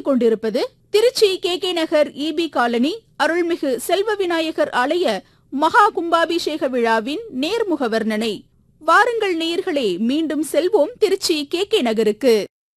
ஒலித்துக் கொண்டிருப்பது Tiruchi K K Nagar EB colony அருள்மிகு செல்வ விநாயகர் ஆலய மகா கும்பாபிஷேக விழாவின் நேர்முக வர்ணனை வாருங்கள் நேயர்களே மீண்டும் செல்வோம் திருச்சி கே கே நகருக்கு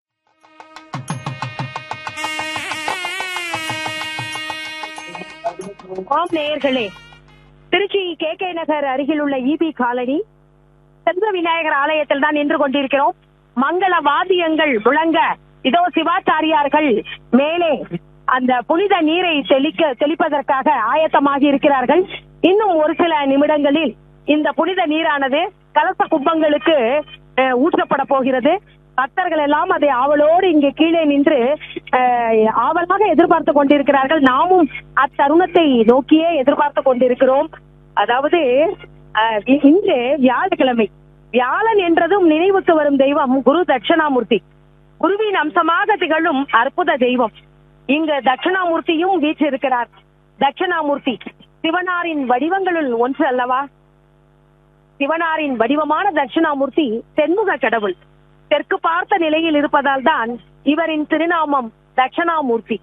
ஆம் நேயர்களே திருச்சி கே கே நகர் அருகில் உள்ள இபி காலனி செல்வ விநாயகர் ஆலயத்தில் தான் நின்று கொண்டிருக்கிறோம் மங்கள வாத்தியங்கள் முழங்க இதோ சிவாச்சாரியார்கள் மேலே அந்த புனித நீரை தெளிக்க தெளிப்பதற்காக ஆயத்தமாகி இருக்கிறார்கள் இன்னும் ஒரு சில நிமிடங்களில் இந்த புனித நீரானது கலச கும்பங்களுக்கு அஹ், ஊற்றப்பட போகிறது பக்தர்கள் எல்லாம் அதை ஆவலோடு இங்கே கீழே நின்று அஹ், ஆவலாக எதிர்பார்த்து கொண்டிருக்கிறார்கள் நாமும் அத்தருணத்தை நோக்கியே எதிர்பார்த்து கொண்டிருக்கிறோம் அதாவது அஹ், இ- இன்று வியாழக்கிழமை வியாழன் என்றதும் நினைவுக்கு வரும் தெய்வம் குரு தட்சிணாமூர்த்தி குருவின் அம்சமாக திகழும் அற்புத தெய்வம் இங்கு தட்சிணாமூர்த்தியும் வீற்றிருக்கிறார் தட்சிணாமூர்த்தி சிவனாரின் வடிவங்களுள் ஒன்று அல்லவா சிவனாரின் வடிவமான தட்சிணாமூர்த்தி தென்முக கடவுள் தெற்கு பார்த்த நிலையில் இருப்பதால் தான் இவரின் திருநாமம் தட்சிணாமூர்த்தி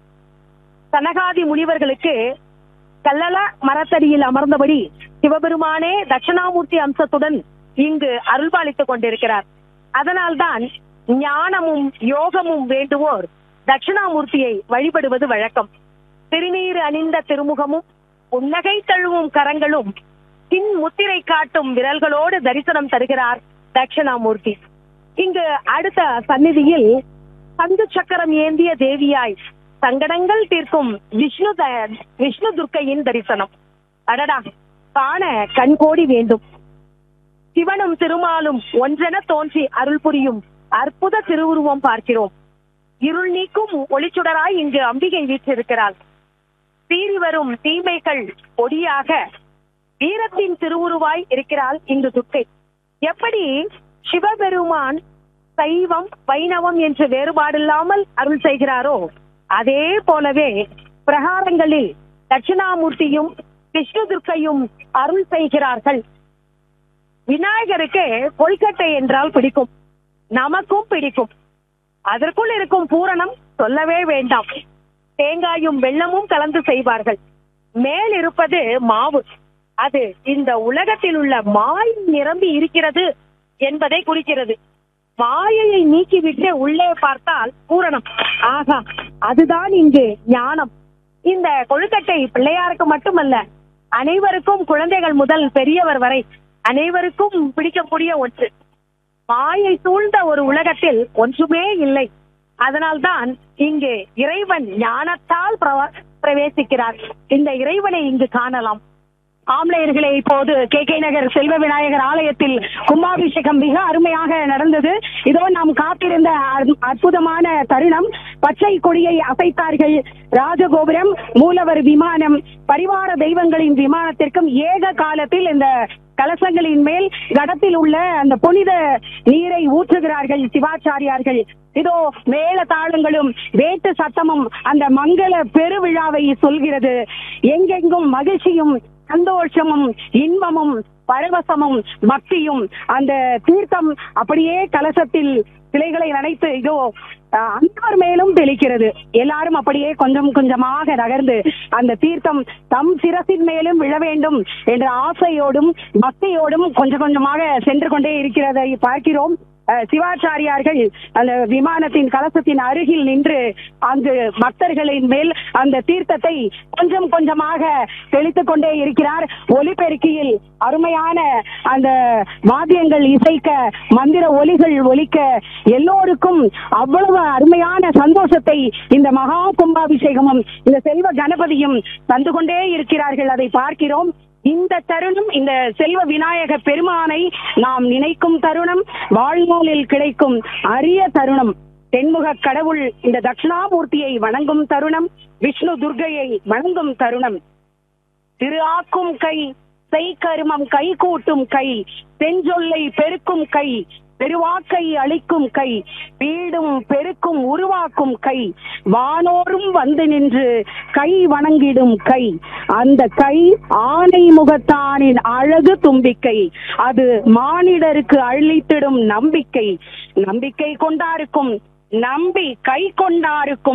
சனகாதி முனிவர்களுக்கு கல்லல மரத்தடியில் அமர்ந்தபடி சிவபெருமானே தட்சிணாமூர்த்தி அம்சத்துடன் இங்கு அருள்பாலித்துக் கொண்டிருக்கிறார் அதனால்தான் ஞானமும் யோகமும் வேண்டுவோர் தட்சிணாமூர்த்தியை வழிபடுவது வழக்கம் திருநீர் அணிந்த திருமுகமும் புன்னகை தழுவும் கரங்களும் பின் முத்திரை காட்டும் விரல்களோடு தரிசனம் தருகிறார் தட்சிணாமூர்த்தி இங்கு அடுத்த சந்நிதியில் சங்கு சக்கரம் ஏந்திய தேவியாய் சங்கடங்கள் தீர்க்கும் விஷ்ணு த- விஷ்ணு துர்க்கையின் தரிசனம் அடடா காண கண்கோடி வேண்டும் சிவனும் திருமாலும் ஒன்றென தோன்றி அருள் புரியும் அற்புத திருவுருவம் பார்க்கிறோம் இருள் நீக்கும் ஒளிச்சுடராய் இங்கு அம்பிகை வீற்றிருக்கிறாள் சீறி வரும் தீமைகள் பொடியாக வீரத்தின் திருவுருவாய் இருக்கிறாள் இங்கு துர்க்கை எப்படி சிவபெருமான் சைவம் வைணவம் என்று வேறுபாடில்லாமல் அருள் செய்கிறாரோ அதே போலவே பிரகாரங்களில் தட்சிணாமூர்த்தியும் விஷ்ணு துர்க்கையும் அருள் செய்கிறார்கள் விநாயகருக்கு கொல்கட்டை என்றால் பிடிக்கும் நமக்கும் பிடிக்கும் அதற்குள் இருக்கும் பூரணம் சொல்லவே வேண்டாம் தேங்காயும் வெள்ளமும் கலந்து செய்வார்கள் மேல் இருப்பது மாவு அது இந்த உலகத்தில் உள்ள மாய் நிரம்பி இருக்கிறது என்பதை குறிக்கிறது மாயையை நீக்கிவிட்டு உள்ளே பார்த்தால் பூரணம் ஆகா அதுதான் இங்கு ஞானம் இந்த கொழுக்கட்டை பிள்ளையாருக்கு மட்டுமல்ல அனைவருக்கும் குழந்தைகள் முதல் பெரியவர் வரை அனைவருக்கும் பிடிக்கக்கூடிய ஒன்று மாயை சூழ்ந்த ஒரு உலகத்தில் ஒன்றுமே இல்லை அதனால்தான் இங்கு இறைவன் ஞானத்தால் பிரவ- பிரவேசிக்கிறார் இந்த இறைவனை இங்கு காணலாம் ஆம்பளையர்களே இப்போது கே கே நகர் செல்வ விநாயகர் ஆலயத்தில் கும்பாபிஷேகம் மிக அருமையாக நடந்தது இதோ நாம் காத்திருந்த அற்- அற்புதமான தருணம் பச்சை கொடியை அசைத்தார்கள் ராஜகோபுரம் மூலவர் விமானம் பரிவார தெய்வங்களின் விமானத்திற்கும் ஏக காலத்தில் இந்த கலசங்களின் மேல் கடத்தில் உள்ள அந்த புனித நீரை ஊற்றுகிறார்கள் சிவாச்சாரியார்கள் இதோ மேல தாளங்களும் வேட்டு சத்தமும் அந்த மங்கள பெருவிழாவை சொல்கிறது எங்கெங்கும் மகிழ்ச்சியும் சந்தோஷமும் இன்பமும் பரவசமும் பக்தியும் அந்த தீர்த்தம் அப்படியே கலசத்தில் சிலைகளை நனைத்து இதோ அஹ், அனைவர் மேலும் தெளிக்கிறது எல்லாரும் அப்படியே கொஞ்சம் கொஞ்சமாக நகர்ந்து அந்த தீர்த்தம் தம் சிரசின் மேலும் விழ வேண்டும் என்ற ஆசையோடும் பக்தியோடும் கொஞ்சம் கொஞ்சமாக சென்று கொண்டே இருக்கிறதை பார்க்கிறோம் அஹ், சிவாச்சாரியார்கள் அந்த விமானத்தின் கலசத்தின் அருகில் நின்று அங்கு பக்தர்களின் மேல் அந்த தீர்த்தத்தை கொஞ்சம் கொஞ்சமாக தெளித்துக் கொண்டே இருக்கிறார் ஒலிபெருக்கியில் அருமையான அந்த வாத்தியங்கள் இசைக்க மந்திர ஒலிகள் ஒலிக்க எல்லோருக்கும் அவ்வளவு அருமையான சந்தோஷத்தை இந்த மகா கும்பாபிஷேகமும் இந்த செல்வ கணபதியும் தந்து கொண்டே இருக்கிறார்கள் அதை பார்க்கிறோம் இந்த தருணம் இந்த செல்வ விநாயக பெருமானை நாம் நினைக்கும் தருணம் வாழ்நாளில் கிடைக்கும் அரிய தருணம் தென்முக கடவுள் இந்த தட்சிணாமூர்த்தியை வணங்கும் தருணம் விஷ்ணு துர்க்கையை வணங்கும் தருணம் திரு ஆக்கும் கை செய்கருமம் கை கூட்டும் கை செஞ்சொல்லை பெருக்கும் கை பெருவாக்கை அளிக்கும் கை வீடும் பெருக்கும் உருவாக்கும் கை வானோரும் வந்து நின்று கை வணங்கிடும் கை அந்த கை ஆனை முகத்தானின் அழகு தும்பிக்கை அது மானிடருக்கு அழித்திடும் நம்பிக்கை நம்பிக்கை கொண்டாருக்கும் நம்பி கை கொண்டாருக்கும்